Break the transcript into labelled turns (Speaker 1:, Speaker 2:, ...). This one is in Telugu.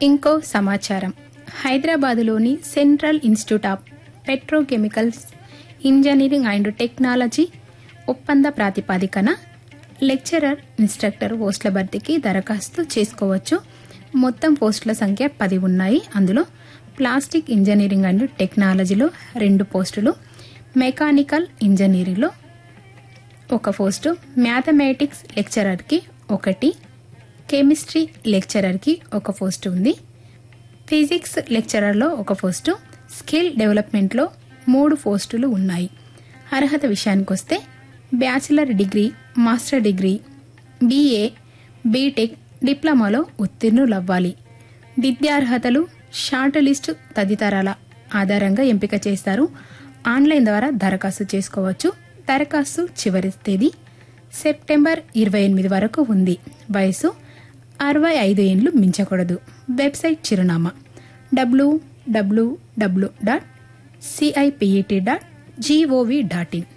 Speaker 1: ఇంకో సమాచారం హైదరాబాదులోని central institute of petrochemicals engineering and technology ఒప్పంద ప్రాతిపాదికన లెక్చరర్ ఇన్స్ట్రక్టర్ పోస్టుల భర్తీకి దరఖాస్తు చేసుకోవచ్చు మొత్తం పోస్టుల సంఖ్య పది ఉన్నాయి అందులో ప్లాస్టిక్ ఇంజనీరింగ్ అండ్ టెక్నాలజీలో రెండు పోస్టులు మెకానికల్ ఇంజనీరింగ్లో ఒక పోస్టు మ్యాథమెటిక్స్ లెక్చరర్కి ఒకటి కెమిస్ట్రీ లెక్చరర్కి ఒక పోస్టు ఉంది ఫిజిక్స్ లెక్చరర్లో ఒక పోస్టు స్కిల్ డెవలప్మెంట్లో మూడు పోస్టులు ఉన్నాయి అర్హత విషయానికి వస్తే bachelor degree master degree B A B Tech డిప్లొమాలో ఉత్తీర్ణులవ్వాలి విద్యార్హతలు షార్ట్ లిస్ట్ తదితరాల ఆధారంగా ఎంపిక చేస్తారు ఆన్లైన్ ద్వారా దరఖాస్తు చేసుకోవచ్చు దరఖాస్తు చివరి తేదీ సెప్టెంబర్ ఇరవై ఎనిమిది వరకు ఉంది వయసు అరవై ఐదు ఏండ్లు మించకూడదు వెబ్సైట్ చిరునామా W W W dot C I P E T dot G O V dot in